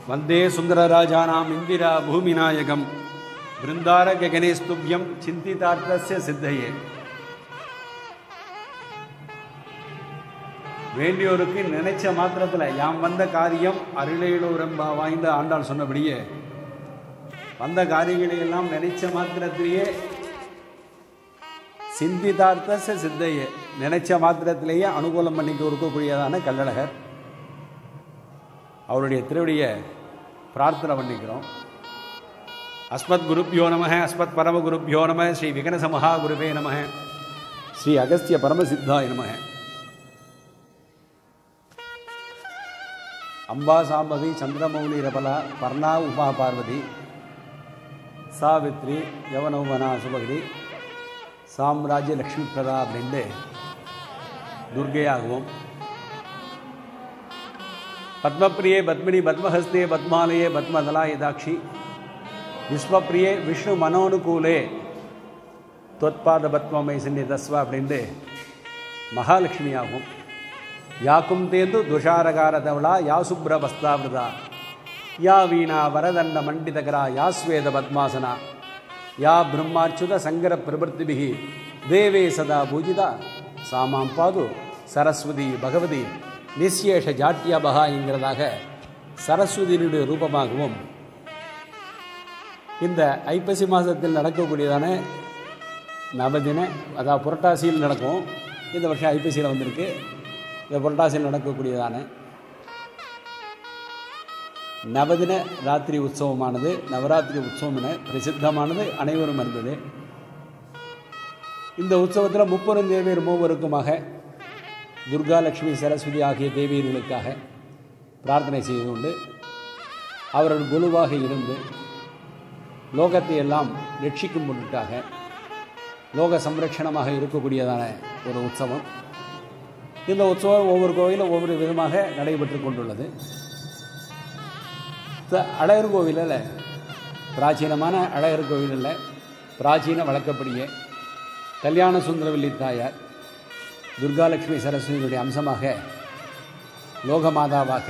वन्दे सुन्दरराजानाम् इन्दिरा भूमिनायकं बृन्दारगगनेस्तुभ्यं चिन्तितार्थस्य सिद्धये வேண்டியோருக்கு நினைச்ச மாத்திரத்தில் யாம் வந்த காரியம் அருளையிலூரம்பா வாய்ந்த ஆண்டாள் சொன்னபடியே வந்த காரியங்களை எல்லாம் நினைச்ச மாத்திரத்திலேயே சிந்திதார்த்த சித்தையே நினைச்ச மாத்திரத்திலேயே அனுகூலம் பண்ணிக்க இருக்கக்கூடியதான கல்லழகர் அவருடைய திருவடியை பிரார்த்தனை பண்ணிக்கிறோம் அஸ்மத் குருப்பியோ நம அஸ்மத் பரம குருப்பியோ நம ஸ்ரீ விகனச மகா குருவே நம ஸ்ரீ அகஸ்திய பரமசித்தாய நம அம்பா சாம்பவி சந்திரமௌலி ரபலா பர்ணா உமா பார்வதி சாவித்ரி யவனௌவனா சுபகிரி சாம்ராஜ்ய லக்ஷ்மி பிரதா அப்படின்ட்டு துர்கையாகவும் பத்மப்பிரியே பத்மினி பத்மஹஸ்தே பத்மாலயே பத்மதலா யதாட்சி விஸ்வப்பிரியே விஷ்ணு மனோனுகூலே தொத்பாத பத்மமை சின்னி தஸ்வா அப்படின்ட்டு மகாலட்சுமியாகும் யாக்கும் தேந்து துஷாரகாரதவளா யா சுப்ர பஸ்தாவிரதா யா வீணா வரதண்ட மண்டிதகரா யா ஸ்வேத பத்மாசனா யா பிரம்மாச்சுத சங்கர பிரபர்த்திபிகி தேவே சதா பூஜிதா சாமாம் பாது சரஸ்வதி பகவதி நிஸ்யேஷ ஜாட்டியபகா என்கிறதாக சரஸ்வதியினுடைய ரூபமாகவும் இந்த ஐப்பசி மாதத்தில் நடக்கக்கூடியதான நவதின அதாவது புரட்டாசியில் நடக்கும் இந்த வருஷம் ஐப்பசியில் வந்திருக்கு இந்த புரட்டாசியில் நடக்கக்கூடியதான நவதின ராத்திரி உற்சவமானது நவராத்திரி உற்சவம் என பிரசித்தமானது அனைவரும் அறிந்தது இந்த உற்சவத்தில் முப்பெரும் தேவியர் மூவருக்குமாக துர்கா லட்சுமி சரஸ்வதி ஆகிய தேவியர்களுக்காக பிரார்த்தனை செய்து கொண்டு அவர்கள் குருவாக இருந்து லோகத்தை எல்லாம் ரட்சிக்கும் பொருட்டாக லோக சம்ரட்சணமாக இருக்கக்கூடியதான ஒரு உற்சவம் இந்த உற்சவம் ஒவ்வொரு கோவிலும் ஒவ்வொரு விதமாக நடைபெற்று கொண்டுள்ளது அழகர் கோவிலில் பிராச்சீனமான அழகர் கோவிலில் பிராச்சீன வழக்கப்படியே கல்யாண சுந்தரவல்லி தாயார் துர்காலட்சுமி சரஸ்வதியுடைய அம்சமாக லோகமாதாவாக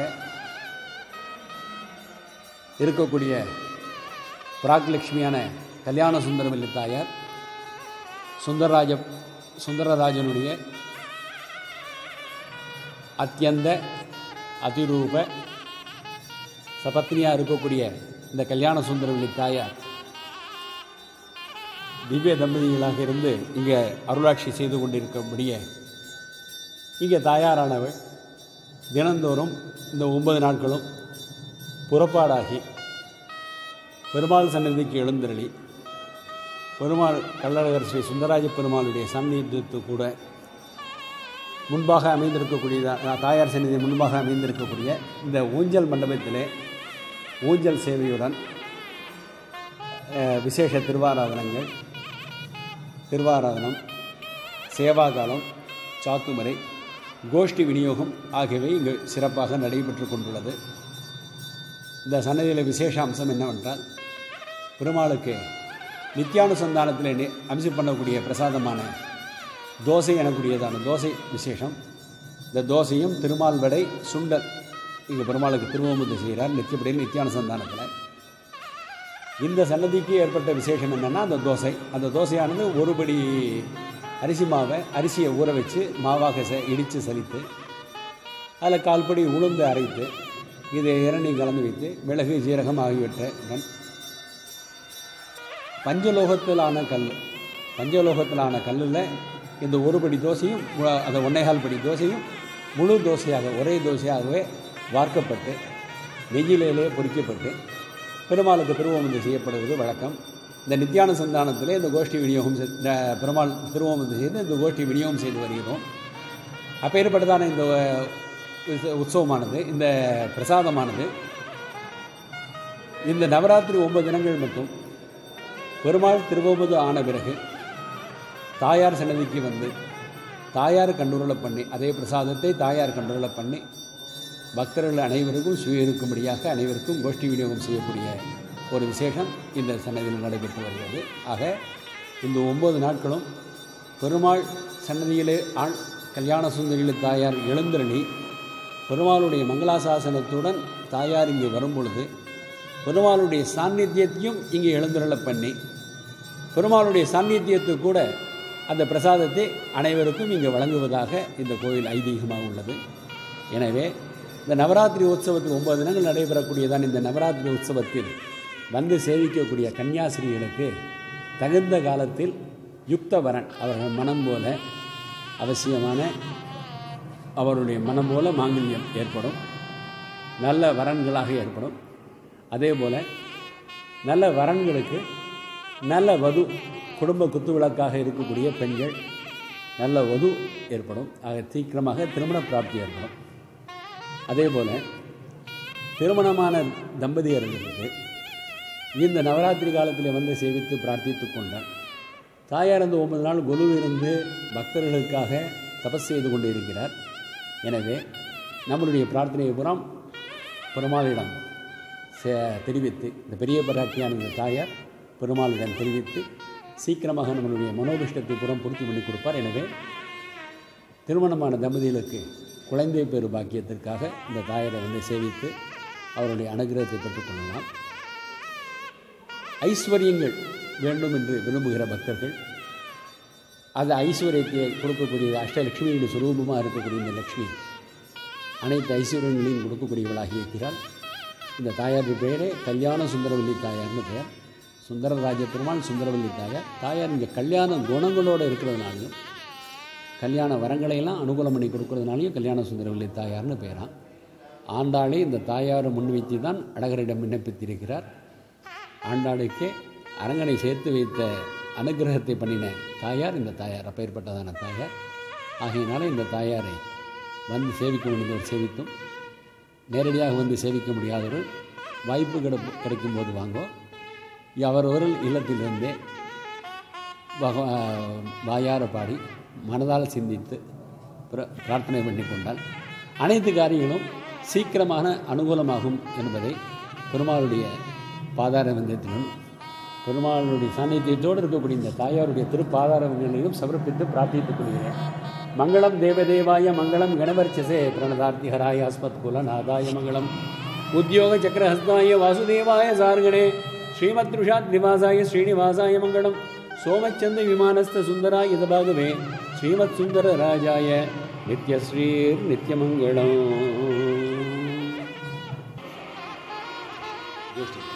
இருக்கக்கூடிய பிராக்லட்சுமியான கல்யாண சுந்தரவல்லி தாயார் சுந்தரராஜ சுந்தரராஜனுடைய அத்தியந்த அதிரூப சபத்னியாக இருக்கக்கூடிய இந்த கல்யாண சுந்தரவல்லி தாயார் திவ்ய தம்பதிகளாக இருந்து இங்கே அருளாட்சி செய்து கொண்டிருக்கபடியே இங்கே தாயாரானவள் தினந்தோறும் இந்த ஒன்பது நாட்களும் புறப்பாடாகி பெருமாள் சன்னதிக்கு எழுந்தருளி பெருமாள் கள்ளழகர் ஸ்ரீ சுந்தராஜ பெருமாளுடைய சந்நிதித்து கூட முன்பாக அமைந்திருக்கக்கூடிய தாயார் சந்நிதி முன்பாக அமைந்திருக்கக்கூடிய இந்த ஊஞ்சல் மண்டபத்திலே ஊஞ்சல் சேவையுடன் விசேஷ திருவாராதனங்கள் திருவாராதனம் சேவாகாலம் சாத்துமறை கோஷ்டி விநியோகம் ஆகியவை இங்கு சிறப்பாக நடைபெற்று கொண்டுள்ளது இந்த சன்னதியில் விசேஷ அம்சம் என்னவென்றால் பெருமாளுக்கு நித்தியானுசந்தானத்தில் அம்சம் பண்ணக்கூடிய பிரசாதமான தோசை எனக்கூடியதான தோசை விசேஷம் இந்த தோசையும் திருமால் வடை சுண்டல் இங்கே பெருமாளுக்கு திருவமுத்து செய்கிறார் நித்தியப்படியில் நித்தியானுசந்தானத்தில் இந்த சன்னதிக்கு ஏற்பட்ட விசேஷம் என்னென்னா அந்த தோசை அந்த தோசையானது ஒருபடி அரிசி மாவை அரிசியை ஊற வச்சு மாவாக ச இடித்து சலித்து அதில் கால்படி உளுந்து அரைத்து இதை இரண்டையும் கலந்து வைத்து மிளகு ஜீரகம் ஆகியவற்றுடன் பஞ்சலோகத்திலான கல் பஞ்சலோகத்திலான கல்லில் இந்த ஒரு படி தோசையும் அந்த ஒன்னேகால் படி தோசையும் முழு தோசையாக ஒரே தோசையாகவே வார்க்கப்பட்டு நெய்யிலே பொறிக்கப்பட்டு பெருமாளுக்கு திருவோமந்து செய்யப்படுவது வழக்கம் இந்த நித்தியான சந்தானத்திலே இந்த கோஷ்டி விநியோகம் பெருமாள் திருவோமந்து செய்து இந்த கோஷ்டி விநியோகம் செய்து வருகிறோம் அப்பேற்பட்டதான இந்த உற்சவமானது இந்த பிரசாதமானது இந்த நவராத்திரி ஒன்பது தினங்கள் மட்டும் பெருமாள் திருவோமது ஆன பிறகு தாயார் சன்னதிக்கு வந்து தாயார் கண்டுருளை பண்ணி அதே பிரசாதத்தை தாயார் கண்டுருளை பண்ணி பக்தர்கள் அனைவருக்கும் சுயிருக்கும்படியாக அனைவருக்கும் கோஷ்டி விநியோகம் செய்யக்கூடிய ஒரு விசேஷம் இந்த சன்னதியில் நடைபெற்று வருகிறது ஆக இந்த ஒம்பது நாட்களும் பெருமாள் சன்னதியிலே ஆண் கல்யாண சுந்தரியில் தாயார் எழுந்தருளி பெருமாளுடைய மங்களாசாசனத்துடன் தாயார் இங்கே வரும் பொழுது பெருமாளுடைய சாநித்தியத்தையும் இங்கே எழுந்துருள பண்ணி பெருமாளுடைய சாநித்தியத்தை கூட அந்த பிரசாதத்தை அனைவருக்கும் இங்கே வழங்குவதாக இந்த கோயில் ஐதீகமாக உள்ளது எனவே இந்த நவராத்திரி உற்சவத்தில் ஒன்பது தினங்கள் நடைபெறக்கூடியதான் இந்த நவராத்திரி உற்சவத்தில் வந்து சேவிக்கக்கூடிய கன்னியாசிரிகளுக்கு தகுந்த காலத்தில் யுக்தவரன் அவர்கள் மனம் போல அவசியமான அவருடைய மனம் போல மாங்கல்யம் ஏற்படும் நல்ல வரன்களாக ஏற்படும் அதே போல் நல்ல வரன்களுக்கு நல்ல வது குடும்ப குத்துவிளக்காக இருக்கக்கூடிய பெண்கள் நல்ல வது ஏற்படும் ஆக சீக்கிரமாக திருமண பிராப்தி ஏற்படும் அதே போல் திருமணமான தம்பதியர்களுக்கு இந்த நவராத்திரி காலத்தில் வந்து சேவித்து பிரார்த்தித்து கொண்டால் தாயார் அந்த ஒன்பது நாள் குரு இருந்து பக்தர்களுக்காக தபஸ் செய்து கொண்டு இருக்கிறார் எனவே நம்மளுடைய பிரார்த்தனையை புறம் பெருமாளிடம் தெரிவித்து இந்த பெரிய பராட்டியான இந்த தாயார் பெருமாளிடம் தெரிவித்து சீக்கிரமாக நம்மளுடைய மனோபிஷ்டத்தை புறம் பூர்த்தி பண்ணி கொடுப்பார் எனவே திருமணமான தம்பதிகளுக்கு குழந்தை பேறு பாக்கியத்திற்காக இந்த தாயாரை வந்து சேவித்து அவருடைய அனுகிரகத்தை பெற்றுக்கொள்ளலாம் ஐஸ்வர்யங்கள் வேண்டும் என்று விரும்புகிற பக்தர்கள் அது ஐஸ்வர்யத்தை கொடுக்கக்கூடிய அஷ்டலட்சுமியுடைய சுரூபமாக இருக்கக்கூடிய இந்த லக்ஷ்மி அனைத்து ஐஸ்வர்யங்களையும் கொடுக்கக்கூடியவளாகி இருக்கிறாள் இந்த தாயாருடைய பெயரே கல்யாண சுந்தரவல்லி தாயார்னு பெயர் சுந்தரராஜ பெருமாள் சுந்தரவல்லி தாயார் தாயார் இங்கே கல்யாண குணங்களோடு இருக்கிறதுனாலையும் கல்யாண வரங்களையெல்லாம் அனுகூலம் பண்ணி கொடுக்கறதுனாலையும் கல்யாண சுந்தரவல்லி தாயார்னு பெயரான் ஆண்டாளே இந்த தாயாரை முன்வைத்து தான் அழகரிடம் விண்ணப்பித்திருக்கிறார் ஆண்டாளுக்கே அரங்கனை சேர்த்து வைத்த அனுகிரகத்தை பண்ணின தாயார் இந்த தாயார் அப்பேற்பட்டதான தாயார் ஆகையினால இந்த தாயாரை வந்து சேவிக்க வேண்டியவர் சேவித்தும் நேரடியாக வந்து சேவிக்க முடியாதவர்கள் வாய்ப்பு கிடை கிடைக்கும் போது வாங்கோ அவரவர்கள் இல்லத்திலிருந்தே பக வாயார பாடி மனதால் சிந்தித்து பிரார்த்தனை பண்ணி கொண்டால் அனைத்து காரியங்களும் சீக்கிரமான அனுகூலமாகும் என்பதை பெருமாளுடைய பாதார வந்தத்திலும் பெருமாளுடைய சாநித்தியத்தோடு இருக்கக்கூடிய இந்த தாயாருடைய திருப்பாதார வந்தத்திலும் சமர்ப்பித்து பிரார்த்தித்துக் கொள்கிறேன் மங்களம் தேவதேவாய மங்களம் கணவர்ச்சசே பிரணதார்த்திஹராய அஸ்மத் குலநாதாய மங்களம் உத்தியோக சக்கரஹஸ்தாய வாசுதேவாய சார்கணே ஸ்ரீமத் ருஷாத் நிவாசாய ஸ்ரீனிவாசாய மங்களம் சோமச்சந்த விமானஸ்த சுந்தராய இதபாகவே ஸ்ரீமத் சுந்தர ராஜாய நித்யஸ்ரீர் நித்யமங்களம்